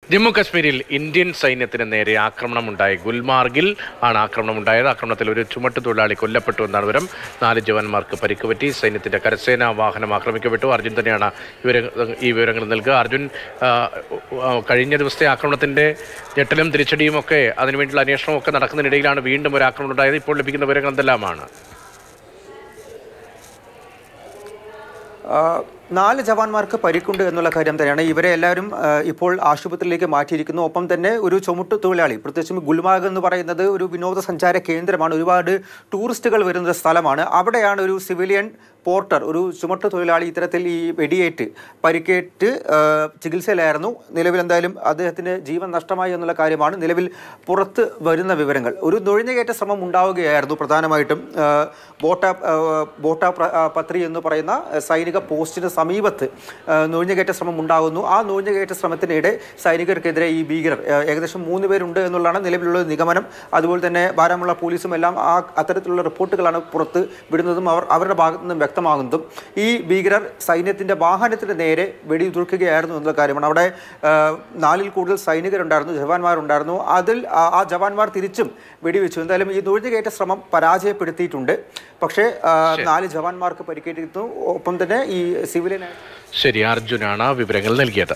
ജമ്മു കശ്മീരിൽ ഇന്ത്യൻ സൈന്യത്തിന് നേരെ ആക്രമണമുണ്ടായി ഗുൽമാർഗിൽ ആണ് ആക്രമണമുണ്ടായത് ആക്രമണത്തിൽ ഒരു ചുമട്ട് തൊഴിലാളി കൊല്ലപ്പെട്ടു എന്നാണ് വിവരം നാല് ജവാന്മാർക്ക് പരിക്കുപറ്റി സൈന്യത്തിന്റെ കരസേനാ വാഹനം ആക്രമിക്കപ്പെട്ടു അർജുൻ തന്നെയാണ് ഇവര ഈ വിവരങ്ങൾ നൽകുക അർജുൻ ആ, ആ, കഴിഞ്ഞ ദിവസത്തെ ആക്രമണത്തിന്റെ ഞെട്ടലും തിരിച്ചടിയും ഒക്കെ അതിനുവേണ്ടിയുള്ള അന്വേഷണവും ഒക്കെ നടക്കുന്നതിനിടയിലാണ് വീണ്ടും ഒരു ആക്രമണം ഉണ്ടായത് ഇപ്പോൾ ലഭിക്കുന്ന വിവരങ്ങൾ എന്തെല്ലാമാണ് ആ, നാല് ജവാന്മാർക്ക് പരിക്കുണ്ട് എന്നുള്ള കാര്യം തന്നെയാണ് ഇവരെ എല്ലാവരും ആ, ഇപ്പോൾ ആശുപത്രിയിലേക്ക് മാറ്റിയിരിക്കുന്നു ഒപ്പം തന്നെ ഒരു ചുമട്ട് തൊഴിലാളി പ്രത്യേകിച്ചും ഗുൽമാർഗ് എന്ന് പറയുന്നത് ഒരു വിനോദസഞ്ചാര കേന്ദ്രമാണ് ഒരുപാട് ടൂറിസ്റ്റുകൾ വരുന്ന സ്ഥലമാണ് അവിടെയാണ് ഒരു സിവിലിയൻ പോർട്ടർ ഒരു ചുമട്ട് തൊഴിലാളി ഇത്തരത്തിൽ ഈ വെടിയേറ്റ് പരിക്കേറ്റ് ആ, ചികിത്സയിലായിരുന്നു നിലവിൽ എന്തായാലും അദ്ദേഹത്തിന് ജീവൻ നഷ്ടമായി എന്നുള്ള കാര്യമാണ് നിലവിൽ പുറത്ത് വരുന്ന വിവരങ്ങൾ ഒരു നുഴഞ്ഞുകയറ്റ ശ്രമം ഉണ്ടാവുകയായിരുന്നു പ്രധാനമായിട്ടും ആ, ബോട്ട ആ, ബോട്ട പ്ര- ആ, പത്രി എന്ന് പറയുന്ന ആ, സൈനിക പോസ്റ്റിന് സമീപത്ത് ആ, നുഴഞ്ഞുകയറ്റ ശ്രമം ഉണ്ടാകുന്നു ആ നുഴഞ്ഞുകയറ്റ ശ്രമത്തിനിടെ സൈനികർക്കെതിരെ ഈ ഭീകരർ ആ, ഏകദേശം മൂന്ന് പേരുണ്ട് എന്നുള്ളതാണ് നിലവിലുള്ള നിഗമനം അതുപോലെ തന്നെ ബാരാമുള്ള പോലീസും എല്ലാം ആ അത്തരത്തിലുള്ള റിപ്പോർട്ടുകളാണ് പുറത്ത് വിടുന്നതും അവർ അവരുടെ ഭാഗത്തു നിന്നും വ്യക്തമാകുന്നതും ഈ ഭീകരർ സൈന്യത്തിന്റെ വാഹനത്തിന് നേരെ വെടിയുതിർക്കുകയായിരുന്നു എന്നുള്ള കാര്യമാണ് അവിടെ ആ, നാലിൽ കൂടുതൽ സൈനികരുണ്ടായിരുന്നു ജവാന്മാരുണ്ടായിരുന്നു അതിൽ ആ- ആ ജവാന്മാർ തിരിച്ചും വെടിവെച്ചു എന്തായാലും ഈ നുഴഞ്ഞുകയറ്റ ശ്രമം പരാജയപ്പെടുത്തിയിട്ടുണ്ട് പക്ഷേ ആ, നാല് ജവാന്മാർക്ക് പരിക്കേറ്റിരുന്നു ഒപ്പം തന്നെ ഈ സിവിലിയൻ ശരി അർജുനാണ് വിവരങ്ങൾ നൽകിയത്